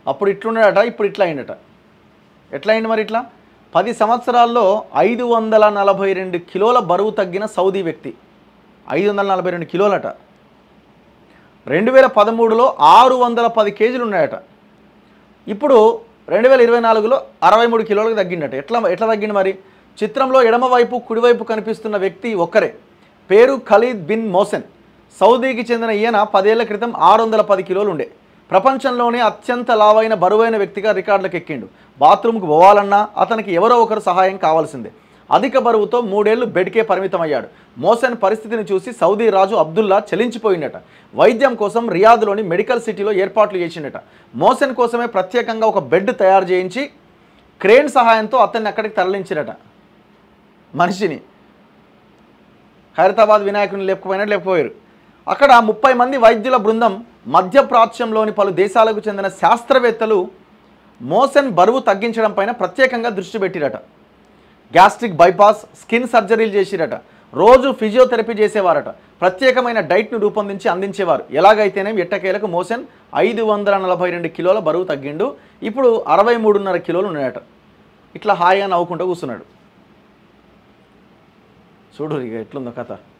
అప్పుడు ఇట్లున్నాడట ఇప్పుడు ఇట్లా అయిందట ఎట్లా అయింది మరి ఇట్లా పది సంవత్సరాల్లో ఐదు వందల నలభై రెండు కిలోల బరువు తగ్గిన సౌదీ వ్యక్తి ఐదు వందల నలభై రెండు కిలోలట రెండు వేల పదమూడులో ఆరు వందల పది కేజీలు ఉన్నాయట ఇప్పుడు రెండు వేల ఇరవై నాలుగులో అరవై మూడు కిలోలకు తగ్గిండట ఎట్లా ఎట్లా తగ్గింది మరి చిత్రంలో ఎడమవైపు కుడివైపు కనిపిస్తున్న వ్యక్తి ఒక్కరే పేరు ఖలీద్ బిన్ మోసెన్ సౌదీకి చెందిన ఈయన పదేళ్ల క్రితం ఆరు వందల పది కిలోలు ఉండే ప్రపంచంలోనే అత్యంత లావైన బరువైన వ్యక్తిగా రికార్డులకు ఎక్కిండు బాత్రూమ్కి పోవాలన్నా అతనికి ఎవరో ఒకరు సహాయం కావాల్సిందే అధిక బరువుతో మూడేళ్లు బెడ్కే పరిమితమయ్యాడు మోసెన్ పరిస్థితిని చూసి సౌదీ రాజు అబ్దుల్లా చలించిపోయిండట వైద్యం కోసం రియాద్లోని మెడికల్ సిటీలో ఏర్పాట్లు చేసిండట మోసెన్ కోసమే ప్రత్యేకంగా ఒక బెడ్ తయారు చేయించి క్రేన్ సహాయంతో అతన్ని అక్కడికి తరలించిరట మనిషిని హైదరాబాద్ వినాయకుని లేకపోయినా లేకపోయారు అక్కడ ముప్పై మంది వైద్యుల బృందం మధ్యప్రాచ్యంలోని పలు దేశాలకు చెందిన శాస్త్రవేత్తలు మోసన్ బరువు తగ్గించడం పైన ప్రత్యేకంగా దృష్టి పెట్టిరట గ్యాస్ట్రిక్ బైపాస్ స్కిన్ సర్జరీలు చేసిరట రోజు ఫిజియోథెరపీ చేసేవారట ప్రత్యేకమైన డైట్ను రూపొందించి అందించేవారు ఎలాగైతేనే ఎట్టకేలకు మోసన్ ఐదు వందల నలభై రెండు కిలోల బరువు తగ్గిండు ఇప్పుడు అరవై మూడున్నర కిలోలు ఉన్నాయట ఇట్లా హాయిగా నవ్వుకుంటూ కూర్చున్నాడు చూడు ఇక ఎట్లుందో కథ